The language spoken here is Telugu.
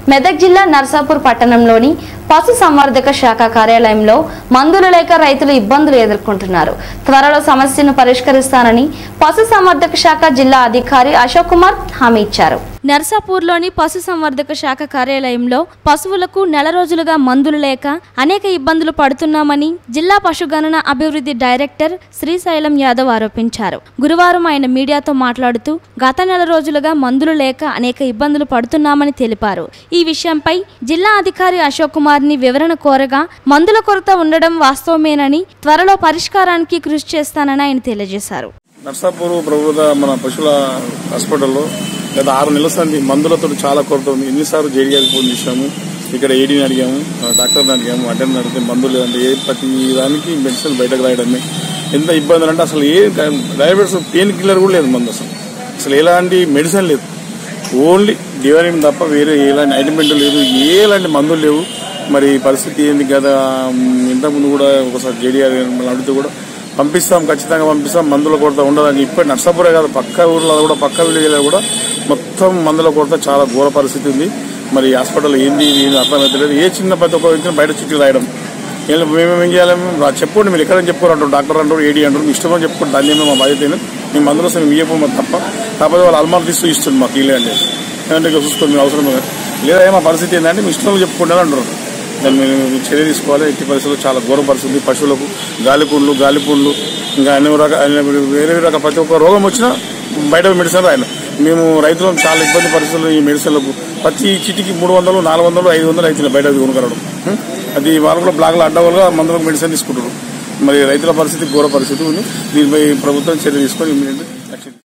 మెదక్ జిల్లా నర్సాపూర్ పట్టణంలోని పశు సంవర్ధక శాఖ కార్యాలయంలో మందులు లేక రైతులు ఇబ్బందులు ఎదుర్కొంటున్నారు త్వరలో సమస్యను పరిష్కరిస్తానని పశు సంవర్ధక శాఖ జిల్లా అధికారి అశోక్ కుమార్ హామీ ఇచ్చారు నర్సాపూర్లోని పశు సంవర్ధక శాఖ కార్యాలయంలో పశువులకు నెల రోజులుగా మందులు లేక అనేక ఇబ్బందులు పడుతున్నామని జిల్లా పశుగణన అభివృద్ధి డైరెక్టర్ శ్రీశైలం యాదవ్ ఆరోపించారు గురువారం ఆయన మీడియాతో మాట్లాడుతూ గత నెల రోజులుగా మందులు లేక అనేక ఇబ్బందులు పడుతున్నామని తెలిపారు ఈ విషయంపై జిల్లా అధికారి అశోక్ కుమార్ ని వివరణ కోరగా మందుల కొరత ఉండడం వాస్తవమేనని త్వరలో పరిష్కారానికి కృషి చేస్తానని ఆయన తెలియజేశారు నర్సాపూర్ ప్రభుత్వ మన పశువుల హాస్పిటల్లో గత ఆరు నెలల సంది మందులతో చాలా కొరత ఉంది ఎన్నిసార్లు జేడీఆర్కి ఫోన్ చేసాము ఇక్కడ ఏడీని అడిగాము ఆ డాక్టర్ని అడిగాము అటెండర్ అడిగితే మందులు లేదంటే ఏ ప్రతి దానికి మెడిసిన్ బయటకు రాయడమే ఎంత ఇబ్బందులు అంటే అసలు ఏ డయాబెటీస్ పెయిన్ కిల్లర్ కూడా లేదు మందు అసలు అసలు ఎలాంటి మెడిసిన్ లేదు ఓన్లీ డివైన్ తప్ప వేరే ఎలాంటి ఐటమెంట్ లేదు ఎలాంటి మందులు లేవు మరి పరిస్థితి ఏంది కదా ఇంతకుముందు కూడా ఒకసారి జేడీఆర్ అడిగితే కూడా పంపిస్తాం ఖచ్చితంగా పంపిస్తాం మందుల కొరత ఉండదని ఇప్పటి నర్సాపురే కాదు పక్క ఊర్లో కూడా పక్క విలేజ్లో కూడా మొత్తం మందుల కొరత చాలా ఘోర పరిస్థితి ఉంది మరి హాస్పిటల్ ఏంది ఏంది అర్థమవుతలేదు ఏ చిన్న ప్రతి ఒక్క వ్యక్తిని బయట చుట్టూ రాయడం ఏం- మేము ఏం చేయాలి మేము రా- చెప్పండి మీరు ఎక్కడని చెప్పుకోరు అంటారు డాక్టర్ అంటారు ఏడీ అంటారు మీ ఇష్టమని చెప్పుకోండి దాన్ని ఏమో మా బాధ్యత ఏంది. మేము మందులు వస్తే మేము ఇవ్వము మాకు తప్ప కాకపోతే వాళ్ళు అల్మార్ తీస్తూ ఇస్తుంది మాకు ఇల్లే అంటే ఏమంటే ఇక చూసుకోండి మీ అవసరం లేదు. లేదా ఏ మా పరిస్థితి ఏంటంటే మీ ఇష్టంలో చెప్పుకుంటారు అంటారు దాన్ని మేము చర్య తీసుకోవాలి ఎట్టి పరిస్థితుల్లో చాలా ఘోర పరిస్థితి పశువులకు గాలిపుండ్లు గాలిపుండ్లు ఇంకా అన్ని రకాల వేరే వేరే రకాల ప్రతి ఒక్క రోగం వచ్చినా బయట మెడిసిన్ రాయాలి మేము రైతులం చాలా ఇబ్బంది పరిస్థితులు ఈ మెడిసిన్లకు ప్రతి చిటికి మూడు వందలు నాలుగు వందలు ఐదు వందలు అవుతున్నాయి బయట కొనుక్కరడం ఉం? అది వాళ్ళు కూడా బ్లాక్లో అడ్డవాళ్ళుగా మందులకు మెడిసిన్ తీసుకుంటారు మరి రైతుల పరిస్థితి ఘోర పరిస్థితి ఉంది దీనిపై ప్రభుత్వం చర్య తీసుకొని ఇమ్మీడియట్ యాక్షన్